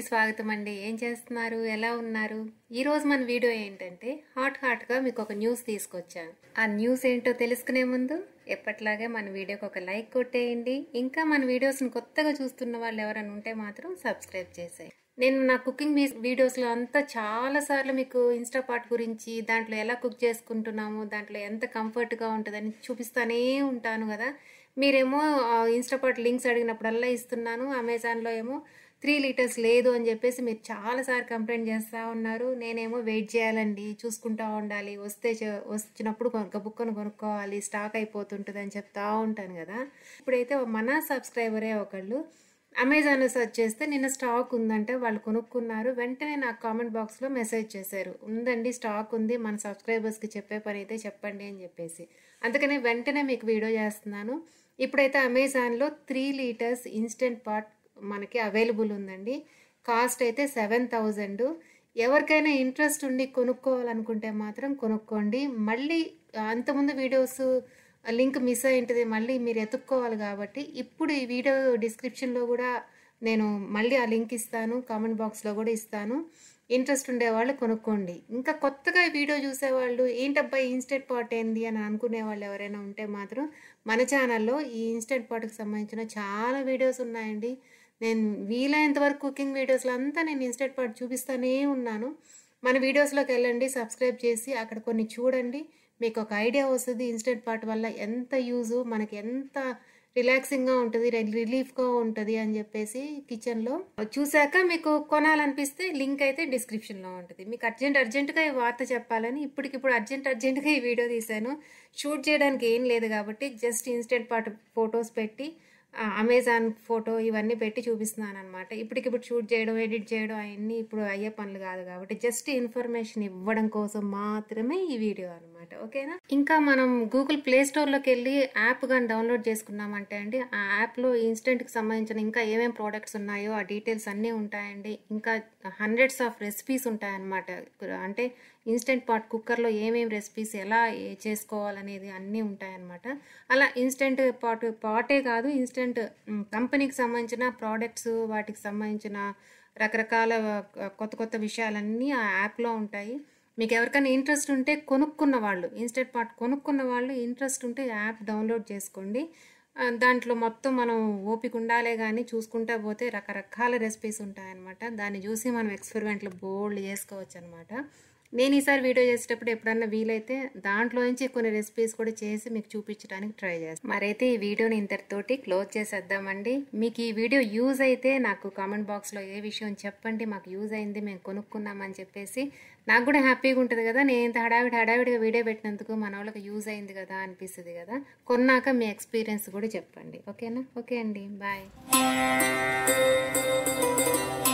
స్వాగతం అండి ఏం చేస్తున్నారు ఎలా ఉన్నారు ఈ రోజు మన వీడియో ఏంటంటే హాట్ హాట్ గా మీకు ఒక న్యూస్ తీసుకొచ్చాను ఆ న్యూస్ ఏంటో తెలుసుకునే ముందు ఎప్పట్లాగే మన వీడియోకి ఒక లైక్ కొట్టేయండి ఇంకా మన వీడియోస్ ని కొత్తగా చూస్తున్న వాళ్ళు ఎవరైనా ఉంటే మాత్రం సబ్స్క్రైబ్ చేసేయండి నేను నా కుకింగ్ వీడియోస్లో అంతా చాలా సార్లు మీకు ఇన్స్టాపాట్ గురించి దాంట్లో ఎలా కుక్ చేసుకుంటున్నాము దాంట్లో ఎంత కంఫర్ట్గా ఉంటుందని చూపిస్తానే ఉంటాను కదా మీరేమో ఇన్స్టాపాట్ లింక్స్ అడిగినప్పుడల్లా ఇస్తున్నాను అమెజాన్లో ఏమో త్రీ లీటర్స్ లేదు అని చెప్పేసి మీరు చాలాసార్లు కంప్లైంట్ చేస్తూ ఉన్నారు నేనేమో వెయిట్ చేయాలండి చూసుకుంటూ ఉండాలి వస్తే చ- వచ్చినప్పుడు గబుక్కను కొనుక్కోవాలి స్టాక్ అయిపోతుంటుంది అని చెప్తా ఉంటాను కదా ఇప్పుడైతే మన సబ్స్క్రైబరే ఒకళ్ళు అమెజాన్లో సెర్చ్ చేస్తే నిన్న స్టాక్ ఉందంటే వాళ్ళు కొనుక్కున్నారు వెంటనే నాకు కామెంట్ బాక్స్లో మెసేజ్ చేశారు ఉందండి స్టాక్ ఉంది మన సబ్స్క్రైబర్స్కి చెప్పే పని అయితే చెప్పండి అని చెప్పేసి అందుకని వెంటనే మీకు వీడియో చేస్తున్నాను ఇప్పుడైతే అమెజాన్లో త్రీ లీటర్స్ ఇన్స్టెంట్ పాట్ మనకి అవైలబుల్ ఉందండి కాస్ట్ అయితే సెవెన్ థౌజండ్ ఎవరికైనా ఇంట్రెస్ట్ ఉండి కొనుక్కోవాలనుకుంటే మాత్రం కొనుక్కోండి మళ్ళీ అంతకుముందు వీడియోస్ లింక్ మిస్ అయింటుంది మళ్ళీ మీరు ఎత్తుక్కోవాలి కాబట్టి ఇప్పుడు ఈ వీడియో డిస్క్రిప్షన్లో కూడా నేను మళ్ళీ ఆ లింక్ ఇస్తాను కామెంట్ బాక్స్లో కూడా ఇస్తాను ఇంట్రెస్ట్ ఉండేవాళ్ళు కొనుక్కోండి ఇంకా కొత్తగా ఈ వీడియో చూసేవాళ్ళు ఏంటబ్బా ఇన్స్టెంట్ పాట్ ఏంది అని అనుకునే వాళ్ళు ఎవరైనా ఉంటే మాత్రం మన ఛానల్లో ఈ ఇన్స్టెంట్ పాట్కి సంబంధించిన చాలా వీడియోస్ ఉన్నాయండి నేను వీలైనంత వరకు కుకింగ్ వీడియోస్లో అంతా నేను ఇన్స్టెంట్ పాట్ చూపిస్తూనే ఉన్నాను మన వీడియోస్లోకి వెళ్ళండి సబ్స్క్రైబ్ చేసి అక్కడ కొన్ని చూడండి మీకు ఒక ఐడియా వస్తుంది ఇన్స్టెంట్ పాట్ వల్ల ఎంత యూజు మనకి ఎంత రిలాక్సింగ్గా ఉంటుంది రిలీఫ్గా ఉంటుంది అని చెప్పేసి కిచెన్లో చూశాక మీకు కొనాలనిపిస్తే లింక్ అయితే డిస్క్రిప్షన్లో ఉంటుంది మీకు అర్జెంట్ అర్జెంటుగా ఈ వార్త చెప్పాలని ఇప్పటికిప్పుడు అర్జెంట్ అర్జెంటుగా ఈ వీడియో తీశాను షూట్ చేయడానికి ఏం లేదు కాబట్టి జస్ట్ ఇన్స్టెంట్ పాట్ ఫొటోస్ పెట్టి ఆ, అమెజాన్ ఫోటో ఇవన్నీ పెట్టి చూపిస్తున్నాను అనమాట ఇప్పటికిప్పుడు షూట్ చేయడం ఎడిట్ చేయడం అవన్నీ ఇప్పుడు అయ్యే పనులు కాదు కాబట్టి జస్ట్ ఇన్ఫర్మేషన్ ఇవ్వడం కోసం మాత్రమే ఈ వీడియో అనమాట ఓకేనా ఇంకా మనం గూగుల్ ప్లే స్టోర్లోకి వెళ్ళి యాప్ కానీ డౌన్లోడ్ చేసుకున్నామంటే అండి ఆ యాప్లో ఇన్స్టెంట్కి సంబంధించిన ఇంకా ఏమేమి ప్రోడక్ట్స్ ఉన్నాయో ఆ డీటెయిల్స్ అన్నీ ఉంటాయండి ఇంకా హండ్రెడ్స్ ఆఫ్ రెసిపీస్ ఉంటాయన్నమాట అంటే ఇన్స్టెంట్ పాట్ కుక్కర్లో ఏమేమి రెసిపీస్ ఎలా ఏ- చేసుకోవాలనేది అన్నీ ఉంటాయన్నమాట అలా ఇన్స్టెంట్ పాట్ పాటే కాదు ఇన్స్టెంట్ మ్, కంపెనీకి సంబంధించిన ప్రోడక్ట్స్ వాటికి సంబంధించిన రకరకాల ఆ, కొత్త కొత్త విషయాలన్నీ ఆ యాప్లో ఉంటాయి మీకు ఎవరికైనా ఇంట్రెస్ట్ ఉంటే కొనుక్కున్న వాళ్ళు ఇన్స్టెంట్ పాట్ కొనుక్కున్న వాళ్ళు ఇంట్రెస్ట్ ఉంటే యాప్ డౌన్లోడ్ చేసుకోండి ఆ, దాంట్లో మొత్తం మనం ఓపిక ఉండాలే కానీ చూసుకుంటా పోతే రకరకాల రెసిపీస్ ఉంటాయన్నమాట దాన్ని చూసి మనం ఎక్స్పెరిమెంట్లు బోల్డ్ చేసుకోవచ్చు అనమాట నేను ఈసారి వీడియో చేసేటప్పుడు ఎప్పుడన్నా వీలైతే దాంట్లో నుంచి కొన్ని రెసిపీస్ కూడా చేసి మీకు చూపించడానికి ట్రై చేస్తాను మరైతే ఈ వీడియోని ఇంతటితోటి క్లోజ్ చేసేద్దామండి మీకు ఈ వీడియో యూజ్ అయితే నాకు కామెంట్ బాక్స్లో ఏ విషయం చెప్పండి మాకు యూజ్ అయింది మేము కొనుక్కున్నామని చెప్పేసి నాకు కూడా హ్యాపీగా ఉంటుంది కదా నేను ఇంత హడావిడి హడావిడిగా వీడియో పెట్టినందుకు మన వాళ్ళకి యూజ్ అయింది కదా అనిపిస్తుంది కదా కొన్నాక మీ ఎక్స్పీరియన్స్ కూడా చెప్పండి ఓకేనా ఓకే అండి బాయ్